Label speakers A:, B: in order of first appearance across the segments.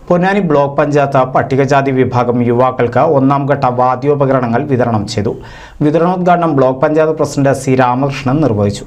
A: Ponnani block panchayat പട്ടികജാതി വിഭാഗം യുവാക്കൾക്ക് ഒന്നാം ഘട്ട വാദ്യോപകരണങ്ങൾ വിതരണം ചെയ്തു വിതരണോദ്ഘാടനം block panchayat president C Ramakrishnan നിർവഹിച്ചു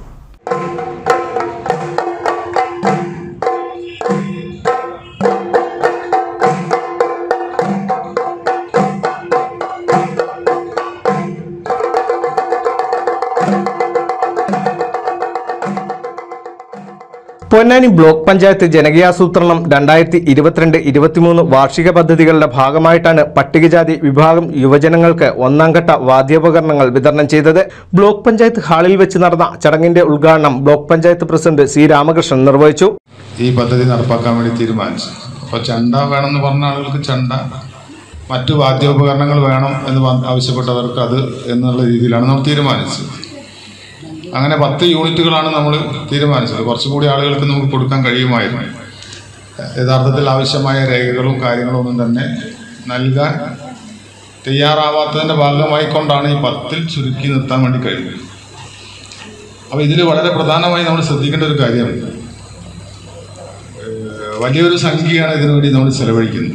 B: പൊന്നാനി ബ്ലോക്ക് പഞ്ചായത്ത് ജനകീയാസൂത്രണം രണ്ടായിരത്തി ഇരുപത്തിരണ്ട് ഇരുപത്തിമൂന്ന് വാർഷിക പദ്ധതികളുടെ ഭാഗമായിട്ടാണ് പട്ടികജാതി വിഭാഗം യുവജനങ്ങൾക്ക് ഒന്നാം ഘട്ട വാദ്യോപകരണങ്ങൾ വിതരണം ചെയ്തത് ബ്ലോക്ക് പഞ്ചായത്ത് ഹാളിൽ വെച്ച് നടന്ന ചടങ്ങിന്റെ ഉദ്ഘാടനം block panchayat president C Ramakrishnan നിർവഹിച്ചു
C: ഈ പദ്ധതി നടപ്പാക്കാൻ വേണ്ടി തീരുമാനിച്ചു അപ്പോൾ ചണ്ട വേണമെന്ന് പറഞ്ഞ ആളുകൾക്ക് ചണ്ട മറ്റു വാദ്യോപകരണങ്ങൾ വേണം എന്ന് പ- ആവശ്യപ്പെട്ടവർക്ക് അത് എന്നുള്ള രീതിയിലാണ് നമ്മൾ തീരുമാനിച്ചത് അങ്ങനെ പത്ത് യൂണിറ്റുകളാണ് നമ്മൾ തീരുമാനിച്ചത് കുറച്ചും കൂടി ആളുകൾക്ക് നമുക്ക് കൊടുക്കാൻ കഴിയുമായിരുന്നു യഥാർത്ഥത്തിൽ ആവശ്യമായ രേഖകളും കാര്യങ്ങളും ഒന്നും തന്നെ നൽകാൻ തയ്യാറാവാത്തതിൻ്റെ ഭാഗമായി കൊണ്ടാണ് ഈ പത്തിൽ ചുരുക്കി നിർത്താൻ വേണ്ടി കഴിയുന്നത് അപ്പോൾ ഇതിൽ വളരെ പ്രധാനമായി നമ്മൾ ശ്രദ്ധിക്കേണ്ട ഒരു കാര്യമുണ്ട് വലിയൊരു സംഖ്യയാണ് ഇതിനു വേണ്ടി നമ്മൾ ചെലവഴിക്കുന്നത്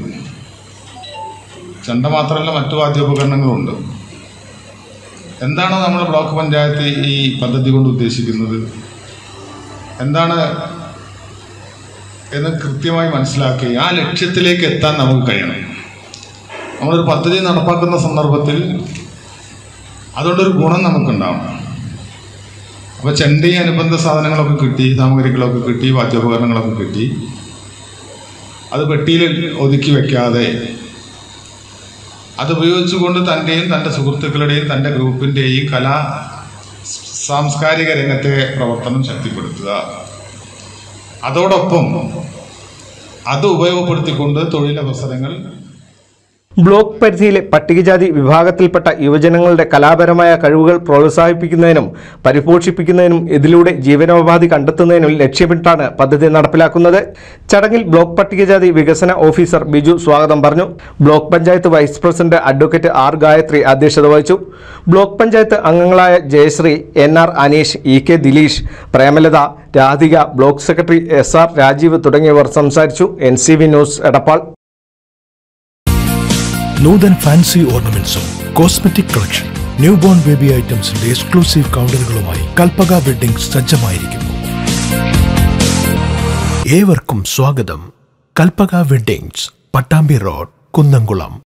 C: ചെണ്ട മാത്രമല്ല മറ്റു വാദ്യോപകരണങ്ങളുണ്ട് എന്താണ് നമ്മുടെ ബ്ലോക്ക് പഞ്ചായത്ത് ഈ പദ്ധതി കൊണ്ട് ഉദ്ദേശിക്കുന്നത് എന്താണ് എന്ന് കൃത്യമായി മനസ്സിലാക്കി ആ ലക്ഷ്യത്തിലേക്ക് എത്താൻ നമുക്ക് കഴിയണം നമ്മളൊരു പദ്ധതി നടപ്പാക്കുന്ന സന്ദർഭത്തിൽ അതുകൊണ്ടൊരു ഗുണം നമുക്കുണ്ടാവണം അപ്പോൾ ചെണ്ടയും അനുബന്ധ സാധനങ്ങളൊക്കെ കിട്ടി സാമഗ്രികളൊക്കെ കിട്ടി വാദ്യോപകരണങ്ങളൊക്കെ കിട്ടി അത് പെട്ടിയിൽ ഒതുക്കി വെക്കാതെ അത് ഉപയോഗിച്ചുകൊണ്ട് തൻ്റെയും തൻ്റെ സുഹൃത്തുക്കളുടെയും തൻ്റെ ഗ്രൂപ്പിൻ്റെയും കലാ സാംസ്കാരിക രംഗത്തെ പ്രവർത്തനം ശക്തിപ്പെടുത്തുക അതോടൊപ്പം അത് ഉപയോഗപ്പെടുത്തിക്കൊണ്ട് തൊഴിലവസരങ്ങൾ
B: ബ്ലോക്ക് പരിധിയിലെ പട്ടികജാതി വിഭാഗത്തിൽപ്പെട്ട യുവജനങ്ങളുടെ കലാപരമായ കഴിവുകൾ പ്രോത്സാഹിപ്പിക്കുന്നതിനും പരിപോഷിപ്പിക്കുന്നതിനും ഇതിലൂടെ ജീവനോപാധി കണ്ടെത്തുന്നതിനും ലക്ഷ്യമിട്ടാണ് പദ്ധതി നടപ്പിലാക്കുന്നത് ചടങ്ങിൽ ബ്ലോക്ക് പട്ടികജാതി വികസന ഓഫീസർ ബിജു സ്വാഗതം പറഞ്ഞു block panchayat vice president advocate R Gayathri അധ്യക്ഷത വഹിച്ചു ബ്ലോക്ക് പഞ്ചായത്ത് അംഗങ്ങളായ Jayasree N R Aneesh E K Dileesh Premalatha Radhika block secretary S R Rajeev തുടങ്ങിയവർ സംസാരിച്ചു N C V news Edappal
D: Noothan fancy ഓർണമെന്റ്സും cosmetic collection new born baby ഐറ്റംസിന്റെ എക്സ്ക്ലൂസീവ് കൗണ്ടറുകളുമായി കൽപ്പക വെഡിംഗ് സജ്ജമായിരിക്കുന്നു ഏവർക്കും സ്വാഗതം കൽപ്പക വെഡിങ്സ് പട്ടാമ്പി റോഡ് കുന്നംകുളം